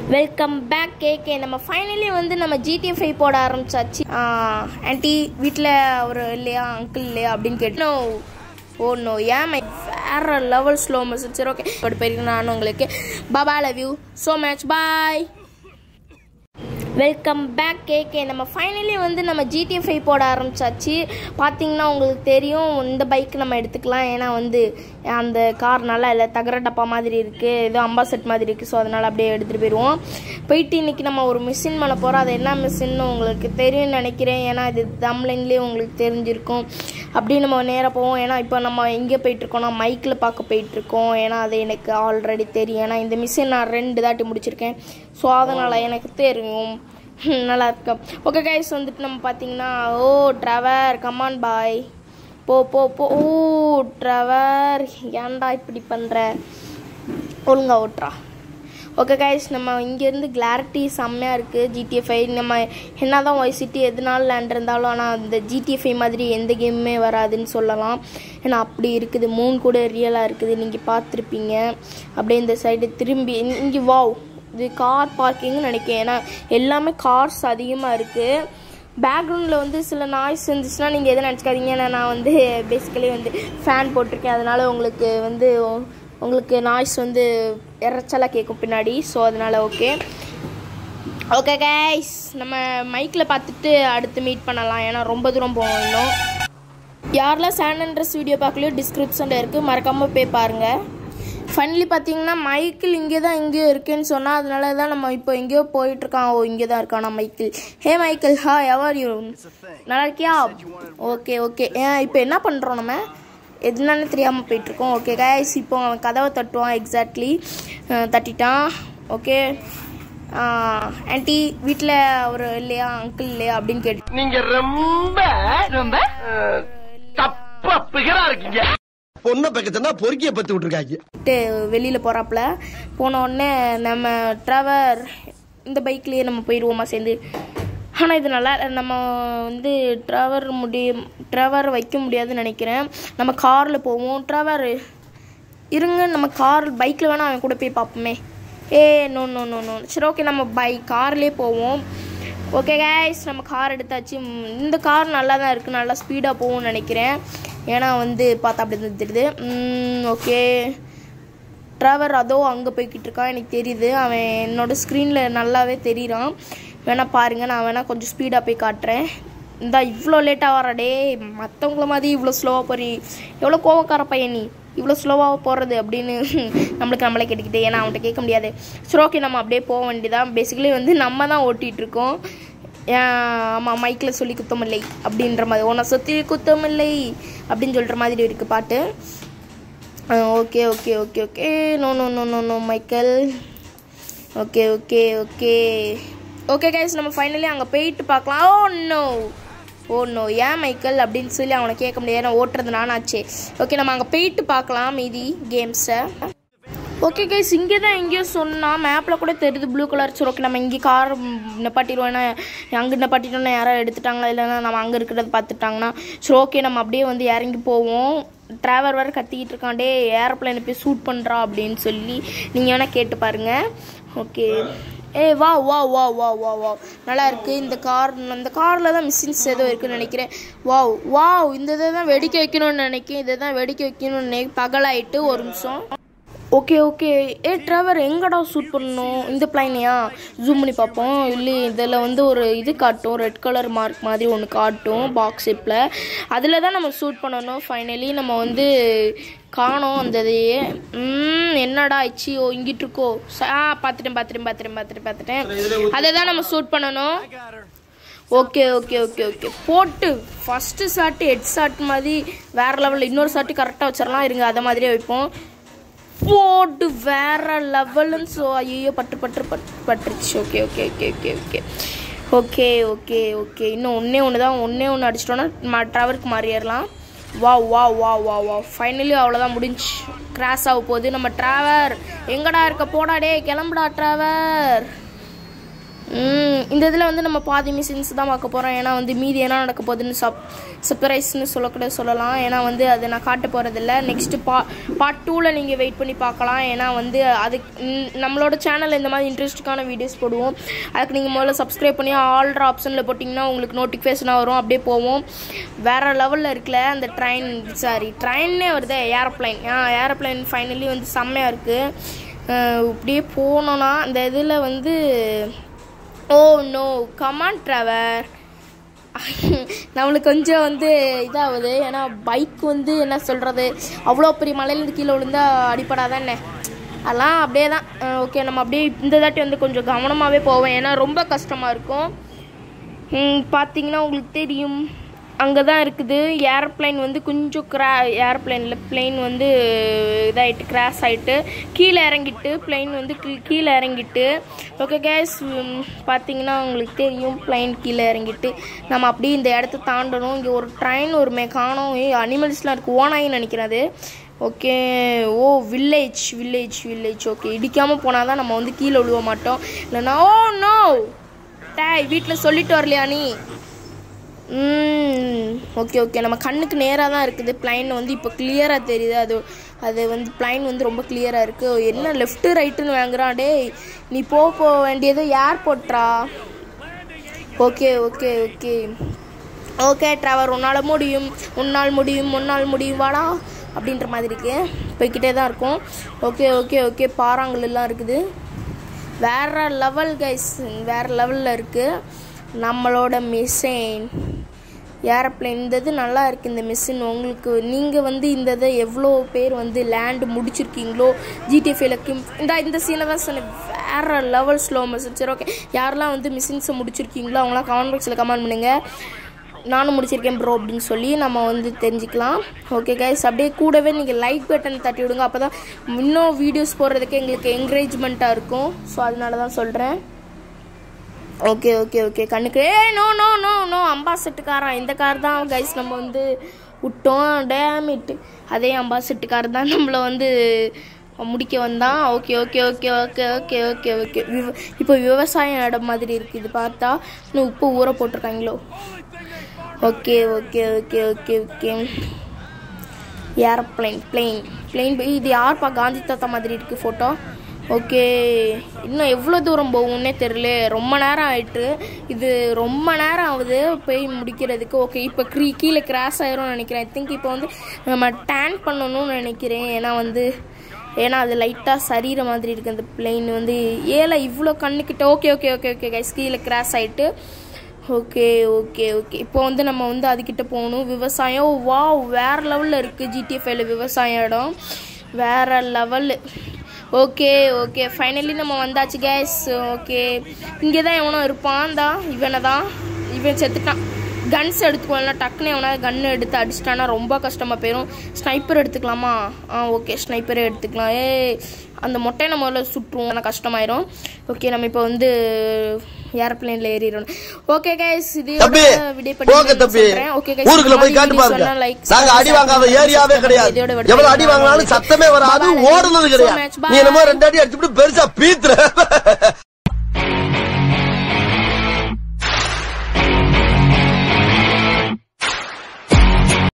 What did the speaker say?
welcome back KK நம்ம finally வந்து நம்ம ஜிடி ஃபைவ் போட ஆரம்பிச்சாச்சு ஆன்ட்டி வீட்டில் ஒரு இல்லையா அங்கிள் இல்லையா அப்படின்னு கேட்டு ஓ நோ ஏன் மை வேற லெவல் ஸ்லோ மெசேஜ் சரி ஓகே பட் போயிருக்கேன் நான் உங்களுக்கு பாபா love you so much bye welcome back KK நம்ம ஃபைனலி வந்து நம்ம ஜிடி ஃபைவ் போட ஆரம்பிச்சாச்சு பார்த்தீங்கன்னா உங்களுக்கு தெரியும் இந்த பைக் நம்ம எடுத்துக்கலாம் ஏன்னா வந்து அந்த கார் நல்லா இல்லை தகர டப்பா மாதிரி இருக்குது ஏதோ அம்பா செட் மாதிரி இருக்குது ஸோ அதனால் அப்படியே எடுத்துகிட்டு போயிடுவோம் போயிட்டு இன்றைக்கி நம்ம ஒரு மிஷின் பண்ண போகிறோம் அது என்ன மிஷின்னு உங்களுக்கு தெரியும்னு நினைக்கிறேன் ஏன்னா இது தம்லைன்லேயே உங்களுக்கு தெரிஞ்சிருக்கும் அப்படி நம்ம நேராக போவோம் ஏன்னா இப்போ நம்ம எங்கே போயிட்டுருக்கோம்னா மைக்கில் பார்க்க போயிட்டுருக்கோம் ஏன்னா அது எனக்கு ஆல்ரெடி தெரியும் ஏன்னா இந்த மிஷின் நான் ரெண்டு தாட்டி முடிச்சிருக்கேன் ஸோ அதனால் எனக்கு தெரியும் நல்லா இருக்கும் ஓகே கைஸ் வந்துட்டு நம்ம பார்த்தீங்கன்னா ஓ ட்ரவர் கமான் பாய் போ போ போ ஓ ட்ரவர் ஏன்டா இப்படி பண்ணுற ஒழுங்கா ஓட்டுறா ஓகே கைஸ் நம்ம இங்கேருந்து கிளாரிட்டி செம்மையாக இருக்குது ஜிடிஎஃப்ஐ நம்ம என்ன தான் ஒய் சிட்டி எதுனாலும் லேண்ட் இருந்தாலும் ஆனால் இந்த ஜிடிஎஃப்ஐ மாதிரி எந்த கேமுமே வராதுன்னு சொல்லலாம் ஏன்னா அப்படி இருக்குது மூணு கூட ரியலாக இருக்குது நீங்கள் பார்த்துருப்பீங்க அப்படியே இந்த சைடு திரும்பி இங்கே வாவ் இது கார் பார்க்கிங்னு நினைக்கிறேன் ஏன்னா எல்லாமே கார்ஸ் அதிகமாக இருக்குது பேக்ரவுண்டில் வந்து சில நாய்ஸ் இருந்துச்சுன்னா நீங்கள் எதுவும் நினச்சிக்காதீங்க ஏன்னா நான் வந்து பேசிக்கலி வந்து ஃபேன் போட்டிருக்கேன் அதனால் உங்களுக்கு வந்து உங்களுக்கு நாய்ஸ் வந்து இறைச்சலாக கேட்கும் பின்னாடி ஸோ அதனால் ஓகே ஓகே கைஸ் நம்ம மைக்கில் பார்த்துட்டு அடுத்து மீட் பண்ணலாம் ஏன்னா ரொம்ப தூரம் போகணும் இன்னும் யாரெல்லாம் சாண்ட் ட்ரெஸ் வீடியோ பார்க்கலையோ டிஸ்கிரிப்ஷனில் இருக்குது மறக்காமல் போய் பாருங்கள் ஃபைனலி பார்த்தீங்கன்னா மைக்கிள் இங்கே தான் எங்கேயோ இருக்குன்னு சொன்னால் அதனால தான் நம்ம இப்போ எங்கேயோ போயிட்டுருக்கான் ஓ இங்கே தான் இருக்கானா மைக்கிள் ஹே மைக்கிள் ஹா எவர் யூ நல்லா இருக்கியா ஓகே ஓகே ஏன் இப்போ என்ன பண்ணுறோம் நம்ம என்னன்னு தெரியாமல் போயிட்டுருக்கோம் ஓகே கைஸ் இப்போ அவன் கதவை தட்டுவான் எக்ஸாக்ட்லி தட்டிட்டான் ஓகே ஆன்ட்டி வீட்டில் ஒரு இல்லையா அங்கிள் இல்லையா அப்படின்னு கேட்டு நீங்க ரொம்ப ரொம்ப தப்பா பிகரா இருக்கீங்க பொண்ணை பக்கத்துனா பொறுக்கிய பத்து விட்டுருக்காங்க விட்டு வெளியில் போகிறாப்புல போன உடனே நம்ம ட்ராவர் இந்த பைக்லேயே நம்ம போயிடுவோமா சேர்ந்து ஆனால் இது நல்லா நம்ம வந்து ட்ராவர் முடியும் ட்ராவர் வைக்க முடியாதுன்னு நினைக்கிறேன் நம்ம காரில் போவோம் ட்ராவர் இருங்க நம்ம கார் பைக்கில் வேணால் அவன் கூட போய் பார்ப்போமே ஏ நோ நோ நோ நோ சரி ஓகே நம்ம பைக் கார்லேயே போவோம் ஓகே கைஸ் நம்ம கார் எடுத்தாச்சு ம், இந்த கார் நல்லா தான் இருக்குது நல்லா ஸ்பீடாக போகும்னு நினைக்கிறேன் ஏன்னா வந்து பார்த்தா அப்படி தான் தெரியுது ஓகே ட்ராவர் அதோ அங்கே போய்கிட்டு இருக்கான் எனக்கு தெரியுது அவன் என்னோட ஸ்க்ரீனில் நல்லாவே தெரியுறான் வேணா பாருங்க நான் வேணா கொஞ்சம் ஸ்பீடாக போய் காட்டுறேன் இந்த இவ்வளோ லேட்டாக வர டே மற்றவங்கள மாதிரி இவ்வளோ ஸ்லோவாக போறீ எவ்வளோ கோவக்கார பையன் நீ இவ்வளோ ஸ்லோவாக போகிறது அப்படின்னு நம்மளுக்கு நம்மளே கேட்டுக்கிட்டே ஏன்னா அவன்கிட்ட கேட்க முடியாது சரி ஓகே நம்ம அப்படியே போக வேண்டியதான் பேசிக்கலி வந்து நம்ம தான் ஓட்டிகிட்டு இருக்கோம் ஆமாம் மைக்கில் சொல்லி குத்தமில்லை அப்படின்ற மாதிரி உன்னை சுற்றி குத்தமில்லை அப்படின்னு சொல்கிற மாதிரி இருக்குது பாட்டு okay okay okay okay no no no no no Michael okay okay okay okay guys நம்ம ஃபைனலி அங்கே போயிட்டு பார்க்கலாம் ஓ நோ ஓ நோ ஏன் மைக்கேல் அப்படின்னு சொல்லி அவனை கேட்க முடியாது ஏன்னா ஓட்டுறது நானாச்சே ஓகே நம்ம அங்கே போயிட்டு பார்க்கலாம் மீதி கேம்ஸை ஓகே கைஸ் இங்கே தான் எங்கேயோ சொன்னால் மேப்பில் கூட தெரியுது ப்ளூ கலர் சரி ஓகே நம்ம இங்கே கார் நிப்பாட்டிடுவோம் ஏன்னா அங்கே நிப்பாட்டிட்டோம்னா யாராவது எடுத்துட்டாங்களா இல்லைன்னா நம்ம அங்கே இருக்கிறத பார்த்துட்டாங்கன்னா சரி ஓகே நம்ம அப்படியே வந்து இறங்கி போவோம் டிராவர் வேறு கத்திக்கிட்டு இருக்கான் டே ஏரோப்ளைனை போய் ஷூட் பண்ணுறா அப்படின்னு சொல்லி நீங்கள் வேணால் கேட்டு பாருங்க ஓகே ஏ வா வா வா வா வா வா நல்லா இருக்கு இந்த கார் அந்த காரில் தான் மிஷின்ஸ் ஏதோ இருக்குன்னு நினைக்கிறேன் வாவ் வாவ் இந்த இதை தான் வெடிக்க வைக்கணும்னு நினைக்கிறேன் இதை தான் வெடிக்க வைக்கணும்னு நினை பகலாயிட்டு ஒரு நிமிஷம் ஓகே ஓகே ஏ ட்ராவர் எங்கடா ஷூட் பண்ணணும் இந்த பிளைனையா ஜூம் பண்ணி பார்ப்போம் இல்லை இதில் வந்து ஒரு இது காட்டும் ரெட் கலர் மார்க் மாதிரி ஒன்று காட்டும் பாக்ஸ் ஷேப்பில் அதில் தான் நம்ம ஷூட் பண்ணணும் ஃபைனலி நம்ம வந்து காணோம் அந்த இதையே ம், என்னடா ஆயிடுச்சு ஓ இங்கிட்டு இருக்கோ ச- ஆ பார்த்துட்டேன் பார்த்துட்டேன் பார்த்துட்டேன் பார்த்துட்டேன் பார்த்துட்டேன் அதை தான் நம்ம ஷூட் பண்ணணும் ஓகே ஓகே ஓகே ஓகே போட்டு ஃபஸ்ட்டு ஷாட்டு ஹெட் ஷாட் மாதிரி வேறு லெவலில் இன்னொரு ஷாட்டு கரெக்டாக வச்சிடலாம் இருங்க அதை மாதிரியே வைப்போம் போட்டு வேற லெவலுன்னு ஸோ ஐயோ பட்டு பட்டு பட்டு பட்டுருச்சு okay okay okay okay okay okay okay okay இன்னும் ஒன்றே ஒன்று தான் ஒன்றே ஒன்று அடிச்சிட்டோன்னா ட்ராவருக்கு மாறிடலாம் வா வா வா வா வா ஃபைனலி அவ்வளோதான் முடிஞ்சு கிராஸ் ஆக போகுது நம்ம ட்ராவர் எங்கடா இருக்க போடா டே கிளம்புடா ட்ராவர் ம், இந்த இதில் வந்து நம்ம பாதி மிஷின்ஸ் தான் பார்க்க போகிறோம் ஏன்னா வந்து மீதி என்ன நடக்க போகுதுன்னு சப் சர்ப்ரைஸ்னு சொல்லக்கூட சொல்லலாம் ஏன்னா வந்து அதை நான் காட்ட போகிறதில்ல நெக்ஸ்ட்டு பா பார்ட் டூவில் நீங்கள் வெயிட் பண்ணி பார்க்கலாம் ஏன்னா வந்து அது ம், நம்மளோட சேனலில் இந்த மாதிரி இன்ட்ரெஸ்ட்டுக்கான வீடியோஸ் போடுவோம் அதுக்கு நீங்கள் முதல்ல சப்ஸ்கிரைப் பண்ணி ஆல்ட்ரு ஆப்ஷனில் போட்டிங்கன்னா உங்களுக்கு நோட்டிஃபிகேஷனாக வரும் அப்படியே போவோம் வேறு லெவலில் இருக்குல்ல அந்த ட்ரெயின் சாரி ட்ரெயின்னே வருது ஏரோப்ளைன் ஆ ஏரோப்ளைன் ஃபைனலி வந்து செம்மையாக இருக்குது இப்படியே போனோன்னா அந்த இதில் வந்து ஓ நோ கமான் ட்ராவர் நம்மளுக்கு கொஞ்சம் வந்து இதாகுது ஏன்னா பைக் வந்து என்ன சொல்கிறது அவ்வளோ பெரிய மலையிலேருந்து கீழே விழுந்தா அடிப்படாதான் என்ன அதெல்லாம் அப்படியே தான் ஓகே நம்ம அப்படியே இந்த தாட்டி வந்து கொஞ்சம் கவனமாகவே போவோம் ஏன்னா ரொம்ப கஷ்டமாக இருக்கும் ம், பார்த்தீங்கன்னா உங்களுக்கு தெரியும் அங்கே தான் இருக்குது ஏரோப்ளைன் வந்து கொஞ்சம் கிரா ஏரோப்ளைனில் பிளெயின் வந்து இதாகிட்டு கிராஷ் ஆகிட்டு கீழே இறங்கிட்டு பிளெயின் வந்து கீ- கீழே இறங்கிட்டு ஓகே கேஸ் பார்த்தீங்கன்னா உங்களுக்கு தெரியும் பிளெயின் கீழே இறங்கிட்டு நம்ம அப்படியே இந்த இடத்த தாண்டணும் இங்கே ஒரு ட்ரெயின் ஒரு மெக்கானோ அனிமல்ஸ்லாம் இருக்குது ஓனாயின்னு நினைக்கிறேன் அது ஓகே ஓ வில்லேஜ் வில்லேஜ் வில்லேஜ் ஓகே இடிக்காமல் போனால் தான் நம்ம வந்து கீழே விழுவ மாட்டோம் இல்லைன்னா ஓ நோ டேய் வீட்டில் சொல்லிட்டு வரலையா நீ ம் ஓகே ஓகே நம்ம கண்ணுக்கு நேராக தான் இருக்குது பிளைன் வந்து இப்போ கிளியராக தெரியுது அது அது வந்து பிளைன் வந்து ரொம்ப கிளியராக இருக்குது என்ன லெஃப்ட்டு ரைட்டுன்னு வாங்குறான் டேய் நீ போ போக வேண்டியது ஏர்போர்ட்ரா ஓகே ஓகே ஓகே ஓகே ட்ராவர் உன்னால் முடியும் உன்னால் முடியும் உன்னால் முடியும் வாடா அப்படின்ற மாதிரி இருக்கு போய்கிட்டே தான் இருக்கும் ஓகே ஓகே ஓகே பாறாங்கல் எல்லாம் இருக்குது வேற லெவல் கைஸ் வேற லெவலில் இருக்குது நம்மளோட மிஷின் ஏரோப்ளேன் இந்த இது நல்லா இருக்குது இந்த மிஷின் உங்களுக்கு நீங்கள் வந்து இந்த இதை எவ்வளோ பேர் வந்து லேண்டு முடிச்சிருக்கீங்களோ ஜிடிஎஃப்ல இந்த இந்த சீனை தான் சொன்னேன் வேற லெவல் ஸ்லோ மிஷின் சரி ஓகே யாரெல்லாம் வந்து மிஷின்ஸை முடிச்சிருக்கீங்களோ அவங்களாம் கமெண்ட் பாக்ஸில் கமெண்ட் பண்ணுங்கள் நானும் முடிச்சிருக்கேன் ப்ரோ அப்படின்னு சொல்லி நம்ம வந்து தெரிஞ்சுக்கலாம் ஓகே கைஸ் அப்படியே கூடவே நீங்கள் லைக் பட்டன் தட்டி விடுங்க அப்போ தான் இன்னும் வீடியோஸ் போடுறதுக்கு எங்களுக்கு என்கரேஜ்மெண்ட்டாக இருக்கும் ஸோ அதனால தான் சொல்கிறேன் ஓகே ஓகே ஓகே கண்ணுக்கு ஏ நோ நோ நோ நோ அம்பாசெட்டு காரன் இந்த கார் தான் கைஸ் நம்ம வந்து விட்டோம் டேமிட் அதே அம்பாசெட்டு கார் தான் நம்மளை வந்து முடிக்க வந்தான் okay okay okay okay okay okay okay விவ இப்போ விவசாயம் இடம் மாதிரி இருக்குது இது பார்த்தா இன்னும் உப்பு ஊற போட்டிருக்காங்களோ okay okay okay okay okay aeroplane plane plane இது யார்ப்பா காந்தி தாத்தா மாதிரி இருக்குது ஃபோட்டோ ஓகே இன்னும் எவ்வளோ தூரம் போகும்னே தெரியல ரொம்ப நேரம் ஆயிட்டு இது ரொம்ப நேரம் ஆகுது போய் முடிக்கிறதுக்கு ஓகே இப்போ க்ரீ கீழே கிராஸ் ஆயிரும்னு நினைக்கிறேன் ஐ திங்க் இப்போ வந்து நம்ம டேன் பண்ணணும்னு நினைக்கிறேன் ஏன்னா வந்து ஏன்னா அது லைட்டாக சரிகிற மாதிரி இருக்குது அந்த பிளெயின் வந்து ஏல இவ்வளோ கண்ணுக்கிட்ட okay okay okay okay guys கீழே கிராஸ் ஆயிட்டு ஓகே ஓகே ஓகே இப்போ வந்து நம்ம வந்து அதுக்கிட்ட போகணும் விவசாயம் வா வேற லெவலில் இருக்குது ஜிடிஎஃப்ஐல விவசாய இடம் வேற லெவல் ஓகே ஓகே ஃபைனலி நம்ம வந்தாச்சு கேஸ் ஓகே இங்கே தான் எவனோ இருப்பான் தான் இவனை தான் இவன் செத்துட்டான் கன்ஸ் எடுத்துக்கோலாம் டக்குன்னு எவனாவது கன் எடுத்து அடிச்சிட்டானா ரொம்ப கஷ்டமாக போயிடும் ஸ்னைப்பர் எடுத்துக்கலாமா ஆ ஓகே ஸ்னைப்பரே எடுத்துக்கலாம் ஏய் அந்த மொட்டையை நம்ம முதல்ல சுட்டுருவோம் ஆனால் கஷ்டமாயிரும் ஓகே நம்ம இப்போ வந்து ஏரோப்ளேனில் ஏறிடணும் ஓகே கைஸ் இது தம்பி போங்க தம்பி ஊருக்குள்ள போய் காட்டு பாருங்க நாங்க அடி வாங்காத ஏரியாவே கிடையாது எவ்வளவு அடி வாங்கினாலும் சத்தமே வராது ஓடுனது கிடையாது நீ என்னமோ ரெண்டு அடி அடிச்சுட்டு பெருசா பீத்துற